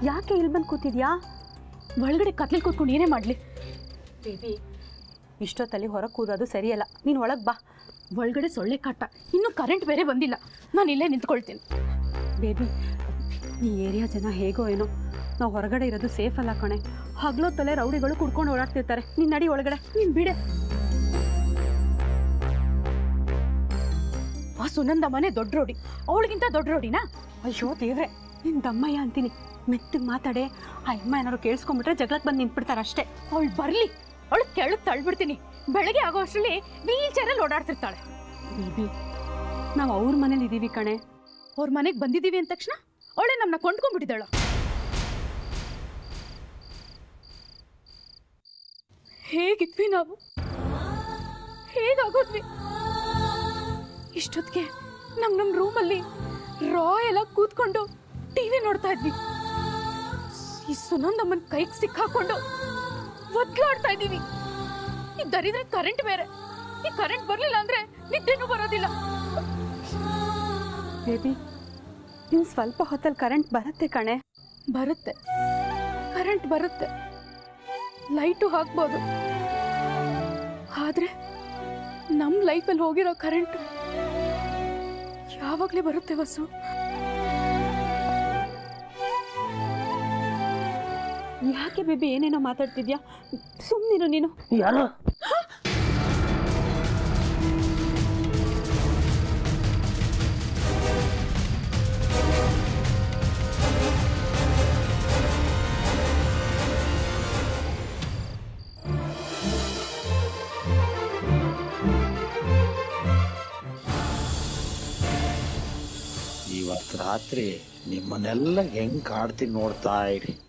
ಯಾಕೆ ಇಲ್ಲಿ ಬಂದು ಕೂತಿದ್ಯಾ ಒಳಗಡೆ ಕತ್ಲಲ್ಲಿ ಕೂತ್ಕೊಂಡು ಏನೇ ಮಾಡಲಿ ಬೇಬಿ ಇಷ್ಟೊತ್ತಲ್ಲಿ ಹೊರಗೆ ಕೂರೋದು ಸರಿಯಲ್ಲ ನೀನು ಒಳಗೆ ಬಾ ಒಳಗಡೆ ಸೊಳ್ಳೆ ಕಾಟ ಇನ್ನೂ ಕರೆಂಟ್ ಬೇರೆ ಬಂದಿಲ್ಲ ನಾನು ಇಲ್ಲೇ ನಿಂತ್ಕೊಳ್ತೀನಿ ಬೇಬಿ ಈ ಏರಿಯಾ ಜನ ಹೇಗೋ ಏನೋ ನಾವು ಹೊರಗಡೆ ಇರೋದು ಸೇಫ್ ಅಲ್ಲ ಕಣೆ ಹಗ್ಲೊತ್ತಲ್ಲೇ ರೌಡಿಗಳು ಕುಡ್ಕೊಂಡು ಓಡಾಡ್ತಿರ್ತಾರೆ ನೀನು ನಡಿ ಒಳಗಡೆ ನೀನು ಬಿಡೆ ಆ ಸುನಂದ ಮನೆ ದೊಡ್ಡ ರೋಡಿ ಅವಳಿಗಿಂತ ದೊಡ್ಡ ರೋಡಿನಾ ಅಯ್ಯೋ ದೇವ್ರೆ ನಿನ್ನ ದಮ್ಮಯ್ಯ ಅಂತೀನಿ ಮೆತ್ತಗೆ ಮಾತಾಡೆ ಆ ಅಮ್ಮ ಏನಾದ್ರು ಕೇಳಿಸ್ಕೊಂಡ್ಬಿಟ್ರೆ ಜಗಳಕ್ಕೆ ಬಂದು ನಿಂತ್ಬಿಡ್ತಾರೆ ಅಷ್ಟೇ ಅವಳು ಬರಲಿ ಅವಳು ಕೆಳಗೆ ತಳ್ಬಿಡ್ತೀನಿ ಬೆಳಗ್ಗೆ ಆಗೋ ಅಷ್ಟರಲ್ಲಿ ವೀಲ್ ಚೇರಲ್ಲಿ ಓಡಾಡ್ತಿರ್ತಾಳೆ ಬೇಬಿ ನಾವು ಅವ್ರ ಮನೇಲಿ ಇದ್ದೀವಿ ಕಣೆ ಅವ್ರ ಮನೆಗೆ ಬಂದಿದ್ದೀವಿ ಅಂದ ತಕ್ಷಣ ಅವಳೆ ನಮ್ಮನ್ನ ಕೊಂಡ್ಕೊಂಡ್ಬಿಟ್ಟಿದ್ದಾಳ ಹೇಗಿದ್ವಿ ನಾವು ಹೇಗಾಗೋದ್ವಿ ಇಷ್ಟೊತ್ತಿಗೆ ನಮ್ ನಮ್ಮ ರೂಮಲ್ಲಿ ರಾ ಎಲ್ಲ ಕೂತ್ಕೊಂಡು ಟಿವಿ ನೋಡ್ತಾ ಇದ್ವಿ ಈ ಸುನಂದಮ್ಮನ ಕೈಗೆ ಸಿಕ್ಕಾಕೊಂಡು ಒದ್ಲಾಡ್ತಾ ಇದ್ದೀವಿ ಈ ದರಿದ್ರೆ ಕರೆಂಟ್ ಬೇರೆ ಈ ಕರೆಂಟ್ ಬರ್ಲಿಲ್ಲ ಅಂದ್ರೆ ನಿದ್ದೆನೂ ಬರೋದಿಲ್ಲ ಬೇಬಿ ಇನ್ನು ಸ್ವಲ್ಪ ಹೊತ್ತಲ್ಲಿ ಕರೆಂಟ್ ಬರುತ್ತೆ ಕಣೆ ಬರುತ್ತೆ ಕರೆಂಟ್ ಬರುತ್ತೆ ಲೈಟು ಹಾಕ್ಬೋದು ಆದ್ರೆ ನಮ್ಮ ಲೈಫಲ್ಲಿ ಹೋಗಿರೋ ಕರೆಂಟ್ ಯಾವಾಗಲೇ ಬರುತ್ತೆ ವಸು ಯಾಕೆ ಬೇಬಿ ಏನೇನೋ ಮಾತಾಡ್ತಿದ್ಯಾ ಸುಮ್ಮನಿರು ನೀನು ಯಾರು ಇವತ್ತು ರಾತ್ರಿ ನಿಮ್ಮನ್ನೆಲ್ಲ ಹೆಂಗ್ ಕಾಡ್ತೀನಿ ನೋಡ್ತಾ ಇರಿ